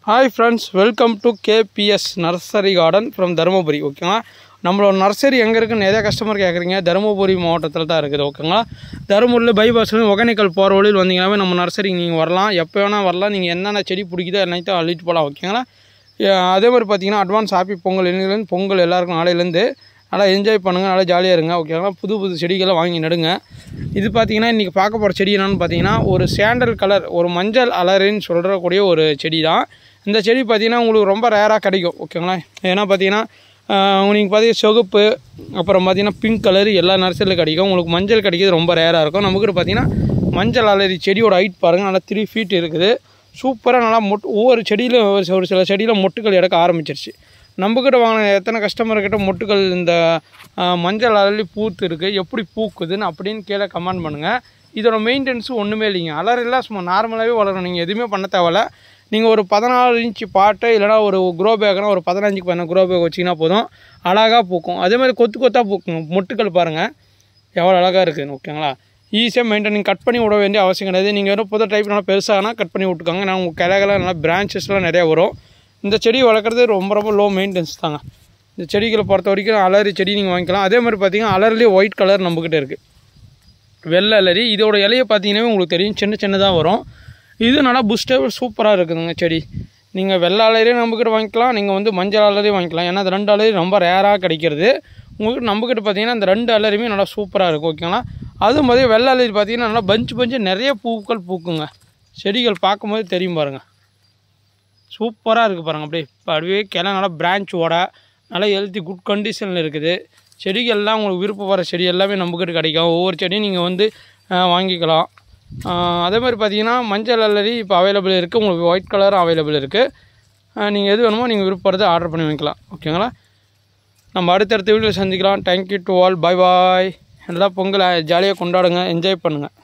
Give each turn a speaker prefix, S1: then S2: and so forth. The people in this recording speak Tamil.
S1: hi friends welcome to KPS nursery garden from Dharmapuri ஓகேங்களா நம்மளோட நர்சரி எங்கே இருக்குன்னு நிறைய கஸ்டமர் கேட்குறீங்க தருமபுரி மாவட்டத்தில் தான் இருக்குது ஓகேங்களா தருமபுரியில் பைபாஸ்லேருந்து ஒகேனக்கல் போகிற வழியில் வந்தீங்கன்னாவே நம்ம நர்சரிக்கு நீங்கள் வரலாம் எப்போ வேணால் வரலாம் நீங்கள் என்னென்ன செடி பிடிக்குதோ எல்லாத்தையும் அள்ளிட்டு போகலாம் ஓகேங்களா ஏ- அதே மாதிரி பார்த்தீங்கன்னா அட்வான்ஸ் ஹாப்பி பொங்கல் இன்னிலேருந்து பொங்கல் எல்லாருக்கும் நாளையிலேருந்து நல்லா என்ஜாய் பண்ணுங்கள் நல்லா ஜாலியாக இருங்க ஓகேங்களா புது புது செடிகளை வாங்கி நடுங்க இது பார்த்தீங்கன்னா இன்றைக்கி பார்க்க போகிற செடி என்னென்னு பார்த்தீங்கன்னா ஒரு சாண்டல் கலர் ஒரு மஞ்சள் அலருன்னு சொல்கிறக்கூடிய ஒரு செடி தான் இந்த செடி பார்த்தீங்கன்னா உங்களுக்கு ரொம்ப ரேராக கிடைக்கும் ஓகேங்களா ஏன்னா பார்த்தீங்கன்னா நீங்கள் பார்த்தீங்கன்னா சிவப்பு அப்புறம் பார்த்தீங்கன்னா பிங்க் கலர் எல்லா நர்சரியில் கிடைக்கும் உங்களுக்கு மஞ்சள் கிடைக்கிறது ரொம்ப ரேராக இருக்கும் நம்மக்கிட்ட பார்த்தீங்கன்னா மஞ்சள் அலரி செடியோட ஹைட் பாருங்கள் நல்லா த்ரீ ஃபீட் இருக்குது சூப்பராக நல்லா மொட்டு ஒவ்வொரு செடியிலும் ஒரு ஒரு சில செடியில் மொட்டுக்கள் எடுக்க ஆரம்பிச்சிருச்சு நம்மக்கிட்ட வாங்கின எத்தனை கஸ்டமர்கிட்ட மொட்டுக்கள் இந்த ஆ, மஞ்சள் அலறி பூத்து இருக்குது எப்படி பூக்குதுன்னு அப்படின்னு கீழே கமெண்ட் பண்ணுங்கள் இதோட மெயின்டெனன்ஸு ஒன்றுமே இல்லைங்க அலரெல்லாம் சும்மா நார்மலாகவே வளரும் நீங்கள் எதுவுமே பண்ண தேவையில்ல நீங்கள் ஒரு பதினாலு இன்ச்சு பாட்டை இல்லைனா ஒரு க்ரோ பேக்னா ஒரு பதினஞ்சுக்கு பதின க்ரோ பேக் வச்சிங்கன்னா போதும் அழகாக பூக்கும் அதே மாதிரி கொத்து கொத்தாக பூக்கும் மொட்டுக்கள் பாருங்கள் எவ்வளோ அழகாக இருக்குதுன்னு ஓகேங்களா ஈஸியாக மெயின்டைனிங் கட் பண்ணி விட வேண்டிய அவசியம் கிடையாது நீங்கள் வெறும் புது டைப் நல்லா பெருசாகனா கட் பண்ணி விட்டுக்கோங்க நான் உங்கள் கிளைகளை நல்லா பிரான்ச்சஸ்லாம் நிறையா வரும் இந்த செடி வளர்க்குறது ரொம்ப ரொம்ப லோ மெயின்டெனன்ஸ் தாங்க இந்த செடிகளை பொறுத்த வரைக்கும் அலரி செடி நீங்கள் வாங்கிக்கலாம் அதே மாதிரி பார்த்தீங்கன்னா அலர்லேயே ஒயிட் கலர் நம்மக்கிட்ட இருக்குது வெள்ளை அலரி இதோட இலையை பார்த்தீங்கன்னா உங்களுக்கு தெரியும் சின்ன சின்னதாக வரும் இது நல்லா புஷ்டபிள் சூப்பராக இருக்குதுங்க செடி நீங்கள் வெள்ளை அலரியும் நம்மக்கிட்ட வாங்கிக்கலாம் நீங்கள் வந்து மஞ்சள் அலரியும் வாங்கிக்கலாம் ஏன்னா இந்த ரெண்டு அலரி ரொம்ப ரேராக கிடைக்கிறது உங்களுக்கு நம்மக்கிட்ட பார்த்தீங்கன்னா இந்த ரெண்டு அலரியுமே நல்லா சூப்பராக இருக்கும் ஓகேங்களா அதுவும் மாதிரி வெள்ளை அலரி பார்த்தீங்கன்னா நல்லா பஞ்சு பஞ்சு நிறைய பூக்கள் பூக்குங்க செடிகள் பார்க்கும்போது தெரியும் பாருங்கள் சூப்பராக இருக்குது பாருங்கள் அப்படியே இப்போ அப்படியே கிளை நல்லா பிரான்ச் ஓட நல்லா ஹெல்த்தி குட் கண்டிஷனில் இருக்குது செடிகள்லாம் உங்களுக்கு விருப்பப்படுற செடி எல்லாமே நம்மக்கிட்ட கிடைக்கும் ஒவ்வொரு செடியும் நீங்கள் வந்து அஹ், வாங்கிக்கலாம் அஹ், அதே மாதிரி பார்த்தீங்கன்னா மஞ்சள் அல்லரி இப்போ அவைலபிள் இருக்குது உங்களுக்கு ஒயிட் கலரும் அவைலபிள் இருக்குது நீங்கள் எது வேணுமோ நீங்கள் விருப்பப்படுறதை ஆர்டர் பண்ணி வாங்கிக்கலாம் ஓகேங்களா நம்ம அடுத்தடுத்த வீடியோவில் சந்திக்கலாம் thank you to all bye bye எல்லாம் பொங்கல் ஜாலியாக கொண்டாடுங்க என்ஜாய் பண்ணுங்கள்